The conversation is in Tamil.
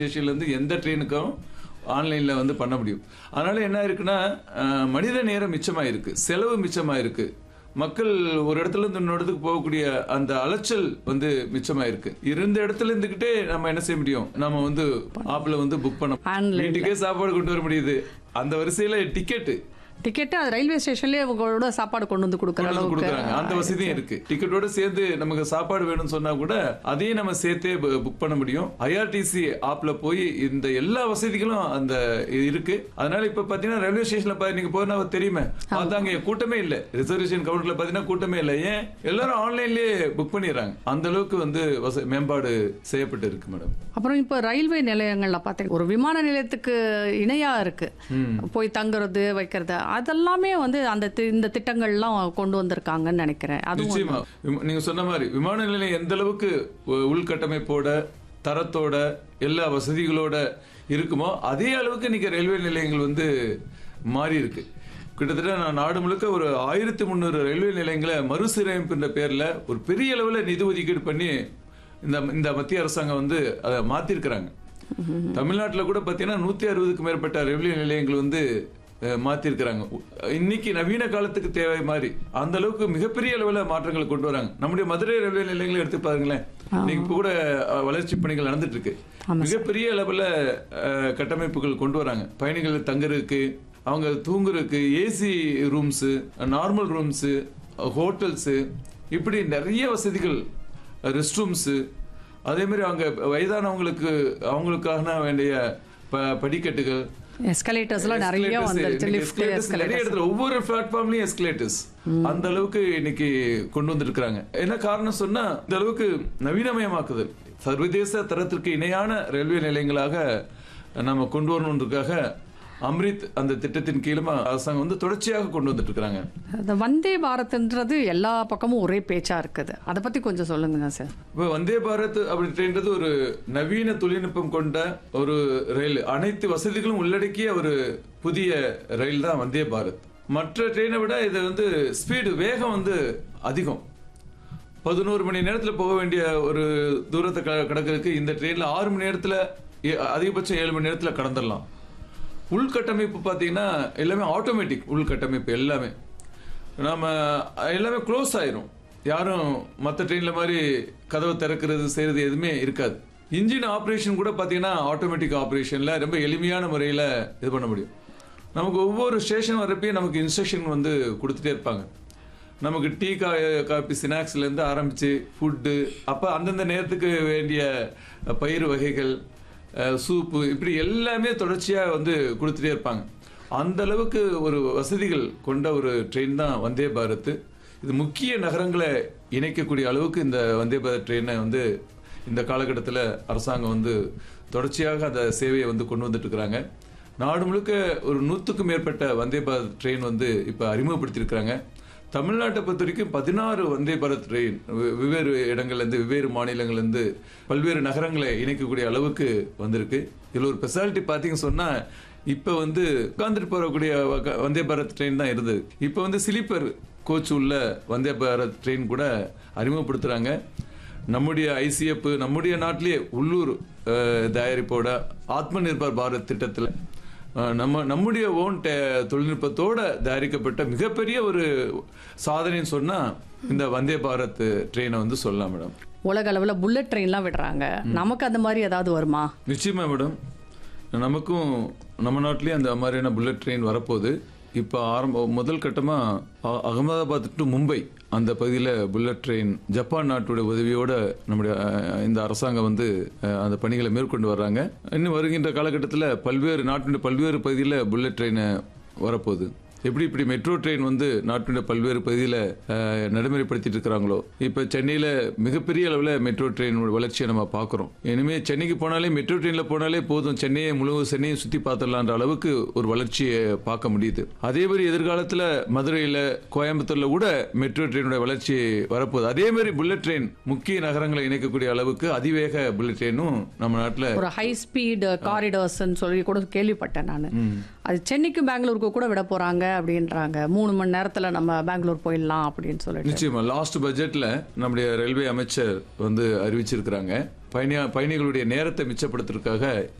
ஸ்டேஷன்லேருந்து எந்த ட்ரெயினுக்கும் ஆன்லைனில் வந்து பண்ண முடியும் அதனால என்ன இருக்குன்னா அஹ், மனித நேரம் மிச்சமாயிருக்கு செலவு மிச்சமாயிருக்கு மக்கள் ஒரு இடத்துல இருந்து இன்னொரு இடத்துக்கு போகக்கூடிய அந்த அலைச்சல் வந்து மிச்சமாயிருக்கு இருந்த இடத்துல இருந்துகிட்டே நம்ம என்ன செய்ய முடியும் நம்ம வந்து ஆப்ல வந்து புக் பண்ண Online ல. வீட்டுக்கே சாப்பாடு கொண்டு வர முடியுது அந்த வரிசையில டிக்கெட்டு டிக்கெட்டு அது ரயில்வே ஸ்டேஷன்லேயே உங்களோட சாப்பாடு கொண்டு வந்து கொடுக்குற கொண்டு வந்து அளவுக்கு கொடுக்குறாங்க அந்த வசதியும் இருக்கு டிக்கெட்டோட சேர்த்து நமக்கு சாப்பாடு வேணும்னு சொன்னா கூட அதையும் நம்ம சேர்த்தே புக் பண்ண முடியும் ஐஆர்டிசி ஆப்ல போய் இந்த எல்லா வசதிகளும் அந்த இது இருக்கு அதனால இப்ப பாத்தீங்கன்னா ரயில்வே ஸ்டேஷன்ல பா- நீங்க போனா தெரியுமே பார்த்தாங்க கூட்டமே இல்ல ரிசர்வேஷன் கவுண்டர்ல பாத்தீங்கன்னா கூட்டமே இல்ல ஏன் எல்லாரும் ஆன்லைன்லயே புக் பண்ணிடுறாங்க அந்த அளவுக்கு வந்து வச- மேம்பாடு செய்யப்பட்டு இருக்கு மேடம் அப்புறம் இப்போ ரயில்வே நிலையங்கள்ல பார்த்தீங்க ஒரு விமான நிலையத்துக்கு இணையா இருக்கு போய் தங்குறது வைக்கிறது அதெல்லாமே வந்து அந்த தி- இந்த திட்டங்கள்லாம் கொண்டு வந்திருக்காங்கன்னு நினைக்கிறேன் அதுவும் நிச்சயமா விம- நீங்க சொன்ன மாதிரி விமான நிலையம் எந்த அளவுக்கு உ- உள்கட்டமைப்போட தரத்தோட எல்லா வசதிகளோட இருக்குமோ அதே அளவுக்கு இன்னைக்கு ரயில்வே நிலையங்கள் வந்து மாறி இருக்கு கிட்டத்தட்ட நான் நாடு முழுக்க ஒரு ஆயிரத்தி முந்நூறு ரயில்வே நிலையங்களை மறுசீரமைப்புன்ற பேர்ல ஒரு பெரிய அளவுல நிதி ஒதுக்கீடு பண்ணி இந்த இந்த மத்திய அரசாங்கம் வந்து அதை மாத்திருக்கிறாங்க தமிழ்நாட்டுல கூட பாத்தீங்கன்னா நூத்தி அறுபதுக்கு மேற்பட்ட ரயில்வே நிலையங்கள் வந்து அஹ், மாத்திருக்கிறாங்க உ- இன்னைக்கு நவீன காலத்துக்கு தேவை மாதிரி அந்த அளவுக்கு மிகப்பெரிய அளவுல மாற்றங்களை கொண்டு வராங்க நம்முடைய மதுரை ரயில்வே நிலையங்களை எடுத்து பாருங்களேன் இன்னைக்கு இப்ப கூட அஹ், வளர்ச்சி பணிகள் நடந்துட்டு இருக்கு மிகப்பெரிய அளவுல அஹ், கட்டமைப்புகள் கொண்டு வராங்க பயணிகள் தங்குறதுக்கு அவங்க தூங்குறதுக்கு AC rooms normal rooms hotels இப்படி நிறைய வசதிகள் ரெஸ்ட் ரூம்ஸ் அதே மாதிரி அவங்க வயதானவங்களுக்கு அவங்களுக்கான வேண்டிய ப- படிக்கட்டுகள் எஸ்கலேட்டர்ஸ்லாம் நிறைய escalators, வந்துருச்சு இன்னைக்கு லிஃப்ட் escalators நிறைய எஸ்கலேட்டர்ஸ் இடத்துல ஒவ்வொரு பிளாட்ஃபார்ம்லயும் எஸ்கலேட்டர்ஸ் அந்த அளவுக்கு இன்னைக்கு கொண்டு வந்திருக்கிறாங்க என்ன காரணம் சொன்னா இந்த அளவுக்கு நவீனமயமாக்குதல் சர்வதேச தரத்திற்கு இணையான ரயில்வே நிலையங்களாக நம்ம கொண்டு வரணுன்றதுக்காக அம்ரித் அந்த திட்டத்தின் கீழமா அரசாங்கம் வந்து தொடர்ச்சியாக கொண்டு வந்துட்டு இருக்காங்க இந்த வந்தே பாரத்ன்றது எல்லா பக்கமும் ஒரே பேச்சா இருக்குது அதை பத்தி கொஞ்சம் சொல்லுங்க சார் இப்போ வந்தே பாரத் அப்படின்றது ஒரு நவீன தொழில்நுட்பம் கொண்ட ஒரு ரயில் அனைத்து வசதிகளும் உள்ளடக்கிய ஒரு புதிய ரயில் தான் வந்தே பாரத் மற்ற ட்ரெயினை விட இது வந்து ஸ்பீடு வேகம் வந்து அதிகம் பதினோரு மணி நேரத்தில் போக வேண்டிய ஒரு தூரத்தை க- கடக்கிறதுக்கு இந்த ட்ரெயினில் ஆறு மணி நேரத்தில் அதிகபட்சம் ஏழு மணி நேரத்தில் கடந்துடலாம் உள்கட்டமைப்பு பார்த்தீங்கன்னா எல்லாமே ஆட்டோமேட்டிக் உள்கட்டமைப்பு எல்லாமே நாம எல்லாமே க்ளோஸ் ஆயிரும் யாரும் மற்ற ட்ரெயினில் மாதிரி கதவை திறக்கிறது செய்கிறது எதுவுமே இருக்காது இன்ஜின் ஆப்ரேஷன் கூட பார்த்தீங்கன்னா ஆட்டோமேட்டிக் ஆப்ரேஷனில் ரொம்ப எளிமையான முறையில் இது பண்ண முடியும் நமக்கு ஒவ்வொரு ஸ்டேஷன் வரப்பயும் நமக்கு இன்ஸ்ட்ரக்ஷன் வந்து கொடுத்துட்டே இருப்பாங்க நமக்கு டீ கா காபி ஸ்நாக்ஸ்லேருந்து ஆரம்பித்து ஃபுட்டு அப்போ அந்தந்த நேரத்துக்கு வேண்டிய பயிர் வகைகள் அஹ், சூப்பு இப்படி எல்லாமே தொடர்ச்சியாக வந்து கொடுத்துட்டே இருப்பாங்க அந்த அளவுக்கு ஒரு வசதிகள் கொண்ட ஒரு ட்ரெயின் தான் வந்தே பாரத் இது முக்கிய நகரங்களை இணைக்கக்கூடிய அளவுக்கு இந்த வந்தே பாரத் ட்ரெயினை வந்து இந்த காலகட்டத்தில் அரசாங்கம் வந்து தொடர்ச்சியாக அந்த சேவையை வந்து கொண்டு வந்துட்டு இருக்கிறாங்க நாடு முழுக்க ஒரு நூற்றுக்கும் மேற்பட்ட வந்தே பாரத் ட்ரெயின் வந்து இப்போ அறிமுகப்படுத்தியிருக்கிறாங்க தமிழ்நாட்டை பொறுத்த வரைக்கும் பதினாறு வந்தே பாரத் ட்ரெயின் வெ- வெவ்வேறு இடங்கள்லேருந்து வெவ்வேறு மாநிலங்கள்லேருந்து பல்வேறு நகரங்களை இணைக்கக்கூடிய அளவுக்கு வந்திருக்கு இதில் ஒரு ஸ்பெஷாலிட்டி பார்த்தீங்கன்னு சொன்னால் இப்போ வந்து உட்காந்துட்டு போகக்கூடிய வக- வந்தே பாரத் ட்ரெயின் தான் இருந்தது இப்போ வந்து ஸ்லீப்பர் கோச் உள்ள வந்தே பாரத் ட்ரெயின் கூட அறிமுகப்படுத்துகிறாங்க நம்முடைய ஐசிஎஃப் நம்முடைய நாட்டிலேயே உள்ளூர் அஹ், தயாரிப்போட ஆத்ம நிர்பர் பாரத் திட்டத்தில் அஹ், நம்ம நம்முடைய ஓன் தொழில்நுட்பத்தோட தயாரிக்கப்பட்ட மிகப்பெரிய ஒரு சாதனைன்னு சொன்னா இந்த வந்தே பாரத் ட்ரெயினை வந்து சொல்லலாம் மேடம் உலக அளவுல புல்லட் ட்ரெயின்லாம் விடுறாங்க நமக்கு அந்த மாதிரி ஏதாவது வருமா நிச்சயமா மேடம் நமக்கும் நம்ம நாட்டிலேயே அந்த மாதிரியான புல்லட் ட்ரெயின் வரப்போகுது இப்போ ஆரம்ப முதல் கட்டமாக அகமதாபாத் டு மும்பை அந்த பகுதியில் புல்லட் ட்ரெயின் ஜப்பான் நாட்டுடைய உதவியோட நம்முடைய அஹ், இந்த அரசாங்கம் வந்து அஹ், அந்த பணிகளை மேற்கொண்டு வர்றாங்க இன்னும் வருகின்ற காலகட்டத்தில் பல்வேறு நாட்டினுடைய பல்வேறு பகுதியில் புல்லட் ட்ரெயின் வரப்போகுது எப்படி இப்படி மெட்ரோ ட்ரெயின் வந்து நாட்டினுடைய பல்வேறு பகுதியில் அஹ், நடைமுறைப்படுத்திட்டு இருக்கிறாங்களோ இப்போ சென்னையில் மிகப்பெரிய அளவில் மெட்ரோ ட்ரெயின் வளர்ச்சியை நம்ம பார்க்குறோம் இனிமேல் சென்னைக்கு போனாலே மெட்ரோ ட்ரெயினில் போனாலே போதும் சென்னையை முழு சென்னையை சுற்றி பார்த்துடலான்ற அளவுக்கு ஒரு வளர்ச்சியை பார்க்க முடியுது அதே மாதிரி எதிர்காலத்தில் மதுரையில் கோயம்புத்தூரில் கூட மெட்ரோ ட்ரெயினுடைய வளர்ச்சி வரப்போகுது அதே மாதிரி புல்லட் ட்ரெயின் முக்கிய நகரங்களை இணைக்கக்கூடிய அளவுக்கு அதிவேக புல்லட் ட்ரெயினும் நம்ம நாட்டில் ஒரு ஹை ஸ்பீடு காரிடார்ஸ்ன்னு சொல்லி கூட கேள்விப்பட்டேன் நான் அது சென்னைக்கும் பெங்களூருக்கு கூட விட போறாங்க அப்படின்றாங்க மூணு மணி நேரத்துல நம்ம பெங்களூர் போயிடலாம் அப்படின்னு சொல்லிட்டு நிச்சயமா லாஸ்ட் பட்ஜெட்ல நம்முடைய ரயில்வே அமைச்சர் வந்து அறிவிச்சிருக்கிறாங்க பயணியா பயணிகளுடைய நேரத்தை மிச்சப்படுத்துறதுக்காக